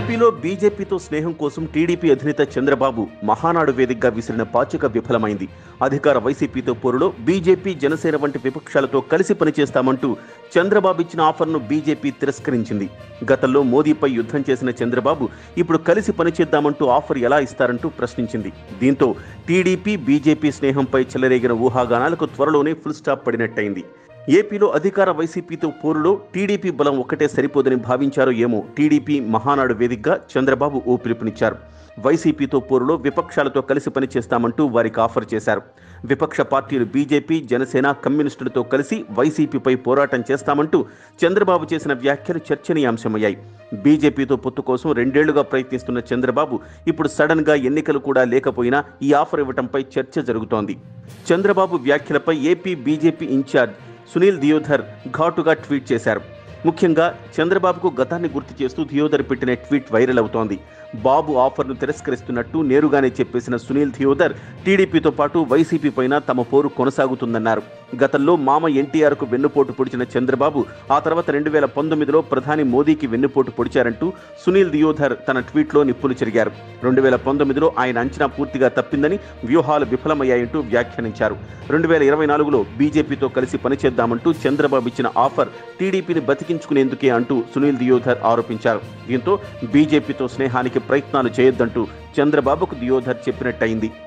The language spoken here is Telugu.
ఏపీలో బీజేపీతో స్నేహం కోసం టీడీపీ అధినేత చంద్రబాబు మహానాడు వేదికగా విసిరిన పాచిక విఫలమైంది అధికార వైసీపీతో పోరులో బీజేపీ జనసేన వంటి విపక్షాలతో కలిసి పనిచేస్తామంటూ చంద్రబాబు ఇచ్చిన ఆఫర్ను బీజేపీ తిరస్కరించింది గతంలో మోదీపై యుద్ధం చేసిన చంద్రబాబు ఇప్పుడు కలిసి పనిచేద్దామంటూ ఆఫర్ ఎలా ఇస్తారంటూ ప్రశ్నించింది దీంతో టీడీపీ బీజేపీ స్నేహంపై చెలరేగిన ఊహాగానాలకు త్వరలోనే ఫుల్ స్టాప్ పడినట్టయింది ఏపీలో అధికార వైసీపీతో పోరులో టీడీపీ బలం ఒక్కటే సరిపోదని భావించారో ఏమో టీడీపీ మహానాడు వేదికగా చంద్రబాబు ఓ పిలుపునిచ్చారు వైసీపీతో పోరులో విపక్షాలతో కలిసి పనిచేస్తామంటూ వారికి ఆఫర్ చేశారు విపక్ష పార్టీలు బీజేపీ జనసేన కమ్యూనిస్టులతో కలిసి వైసీపీపై పోరాటం చేస్తామంటూ చంద్రబాబు చేసిన వ్యాఖ్యలు చర్చనీయాంశమయ్యాయి బీజేపీతో పొత్తు కోసం రెండేళ్లుగా ప్రయత్నిస్తున్న చంద్రబాబు ఇప్పుడు సడన్ గా ఎన్నికలు కూడా లేకపోయినా ఈ ఆఫర్ ఇవ్వటంపై చర్చ జరుగుతోంది చంద్రబాబు వ్యాఖ్యలపై AP BJP incharge Sunil Deodhar ఘాటుగా ట్వీట్ చేశారు ముఖ్యంగా చంద్రబాబుకు గతాన్ని గుర్తు చేస్తూ థియోదర్ పెట్టిన ట్వీట్ వైరల్ అవుతోంది బాబు ఆఫర్ను తిరస్కరిస్తున్నట్టు నేరుగానే చెప్పేసిన సునీల్ థియోదర్ టీడీపీతో పాటు వైసీపీ పైన తమ పోరు కొనసాగుతుందన్నారు గతంలో మామ ఎన్టీఆర్కు వెన్నుపోటు పొడిచిన చంద్రబాబు ఆ తర్వాత రెండు వేల పంతొమ్మిదిలో ప్రధాని మోదీకి వెన్నుపోటు పొడిచారంటూ సునీల్ దియోధర్ తన ట్వీట్లో నిప్పులు చెరిగారు రెండు వేల పంతొమ్మిదిలో ఆయన అంచనా పూర్తిగా తప్పిందని వ్యూహాలు విఫలమయ్యాయంటూ వ్యాఖ్యానించారు రెండు వేల ఇరవై నాలుగులో బీజేపీతో కలిసి పనిచేద్దామంటూ చంద్రబాబు ఇచ్చిన ఆఫర్ టీడీపీని బతికించుకునేందుకే అంటూ సునీల్ దియోధర్ ఆరోపించారు దీంతో బీజేపీతో స్నేహానికి ప్రయత్నాలు చేయొద్దంటూ చంద్రబాబుకు దియోధర్ చెప్పినట్టయింది